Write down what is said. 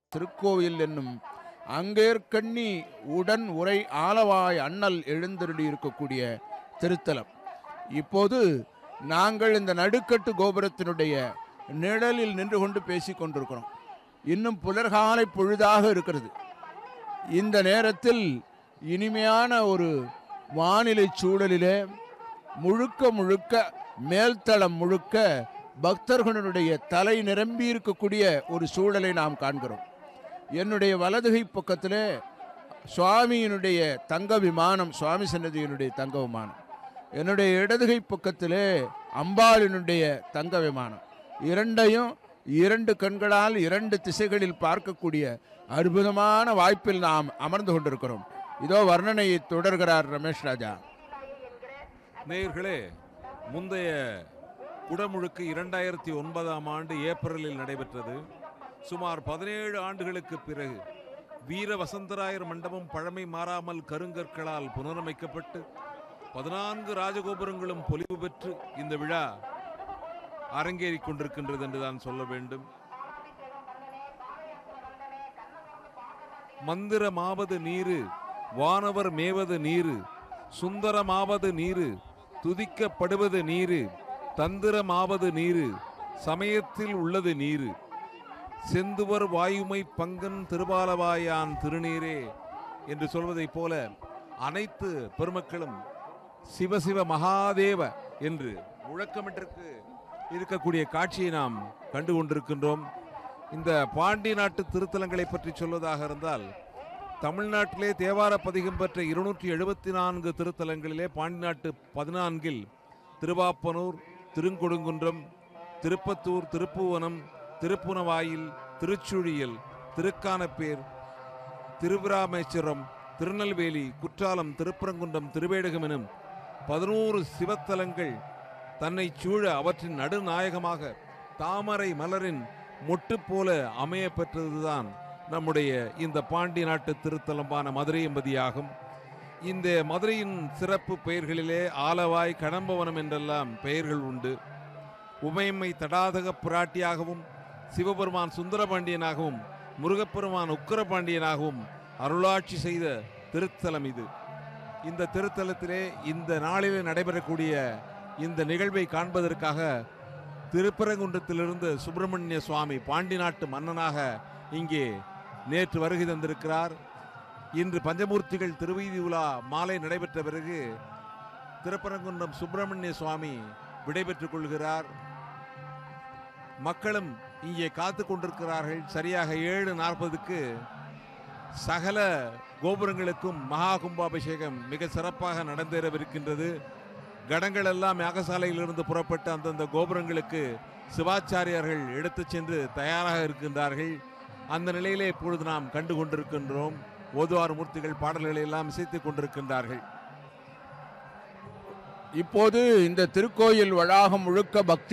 திருக்கோயில் என்னும் அங்கேற்கண்ணி உடன் உரை ஆலவாய் அண்ணல் எழுந்தருளி இருக்கக்கூடிய திருத்தலம் இப்போது நாங்கள் இந்த நடுக்கட்டு கோபுரத்தினுடைய நிழலில் நின்று கொண்டு பேசிக் கொண்டிருக்கிறோம் இன்னும் புலர்காலை பொழுதாக இருக்கிறது இந்த நேரத்தில் இனிமையான ஒரு வானிலை சூழலிலே முழுக்க முழுக்க மேல்தளம் முழுக்க பக்தர்களுடைய தலை நிரம்பி இருக்கக்கூடிய ஒரு சூழலை நாம் காண்கிறோம் என்னுடைய வலதுகை பக்கத்திலே சுவாமியினுடைய தங்க விமானம் சுவாமி சன்னதியினுடைய தங்க விமானம் என்னுடைய இடதுகை பக்கத்திலே அம்பாளினுடைய தங்க விமானம் இரண்டையும் இரண்டு கண்களால் இரண்டு திசைகளில் பார்க்கக்கூடிய அற்புதமான வாய்ப்பில் நாம் அமர்ந்து கொண்டிருக்கிறோம் இதோ வர்ணனையை தொடர்கிறார் ரமேஷ் ராஜா நேயர்களே முந்தைய குடமுழுக்கு இரண்டாயிரத்தி ஒன்பதாம் ஆண்டு ஏப்ரலில் நடைபெற்றது சுமார் பதினேழு ஆண்டுகளுக்கு பிறகு வீர வசந்தராயர் மண்டபம் பழமை மாறாமல் கருங்கற்களால் புனரமைக்கப்பட்டு பதினான்கு ராஜகோபுரங்களும் பொலிவு பெற்று இந்த விழா அரங்கேறிக் கொண்டிருக்கின்றது என்றுதான் சொல்ல வேண்டும் மந்திரமாவது நீரு வானவர் மேவது நீரு சுந்தரமாவது நீரு துதிக்கப்படுவது நீரு தந்திரமாவது நீரு சமயத்தில் உள்ளது நீரு செந்துவர் வாயுமை பங்கன் திருபாலவாயான் திருநீரே என்று சொல்வதைப் போல அனைத்து பெருமக்களும் சிவசிவ மகாதேவ என்று முழக்கமிட்டிருக்கு இருக்கக்கூடிய காட்சியை நாம் கண்டு கொண்டிருக்கின்றோம் இந்த பாண்டி நாட்டு திருத்தலங்களை பற்றி சொல்வதாக இருந்தால் தமிழ்நாட்டிலே தேவார பதிகம் பெற்ற இருநூற்றி எழுபத்தி நான்கு திருத்தலங்களிலே பாண்டி நாட்டு பதினான்கில் திருவாப்பனூர் திருக்கொடுங்குன்றம் திருப்பத்தூர் திருப்புவனம் திருப்புனவாயில் திருச்சுழியல் திருக்கானப்பேர் திருவிராமேஸ்வரம் திருநெல்வேலி குற்றாலம் திருப்பரங்குன்றம் திருவேடகம் எனும் பதினோரு சிவத்தலங்கள் தன்னை சூழ அவற்றின் நடுநாயகமாக தாமரை மலரின் மொட்டு போல அமைய பெற்றதுதான் நம்முடைய இந்த பாண்டி நாட்டு திருத்தலமான மதுரை என்பதியாகும் இந்த மதுரையின் சிறப்பு பெயர்களிலே ஆலவாய் கடம்பவனம் என்றெல்லாம் பெயர்கள் உண்டு உமையம்மை தடாதக பிராட்டியாகவும் சிவபெருமான் சுந்தரபாண்டியனாகவும் முருகப்பெருமான் உக்கரபாண்டியனாகவும் அருளாட்சி செய்த திருத்தலம் இது இந்த திருத்தலத்திலே இந்த நாளிலே நடைபெறக்கூடிய இந்த நிகழ்வை காண்பதற்காக திருப்பரங்குன்றத்திலிருந்து சுப்பிரமணிய சுவாமி பாண்டி நாட்டு மன்னனாக இங்கே நேற்று வருகை தந்திருக்கிறார் இன்று பஞ்சமூர்த்திகள் திருவீதி உலா மாலை நடைபெற்ற பிறகு திருப்பரங்குன்றம் சுப்பிரமணிய சுவாமி விடைபெற்றுக் கொள்கிறார் மக்களும் இங்கே காத்து கொண்டிருக்கிறார்கள் சரியாக ஏழு நாற்பதுக்கு சகல கோபுரங்களுக்கும் மகா கும்பாபிஷேகம் மிக சிறப்பாக நடந்தேறவிருக்கின்றது கடங்கள் எல்லாம் யாகசாலையிலிருந்து புறப்பட்டு அந்தந்த கோபுரங்களுக்கு சிவாச்சாரியார்கள் எடுத்துச் சென்று தயாராக இருக்கின்றார்கள் அந்த நிலையிலே இப்பொழுது நாம் கண்டு கொண்டிருக்கின்றோம் ஓதுவார் மூர்த்திகள் பாடல்களை எல்லாம் இசைத்துக் கொண்டிருக்கின்றார்கள் இப்போது இந்த திருக்கோயில் வளாகம் முழுக்க பக்தி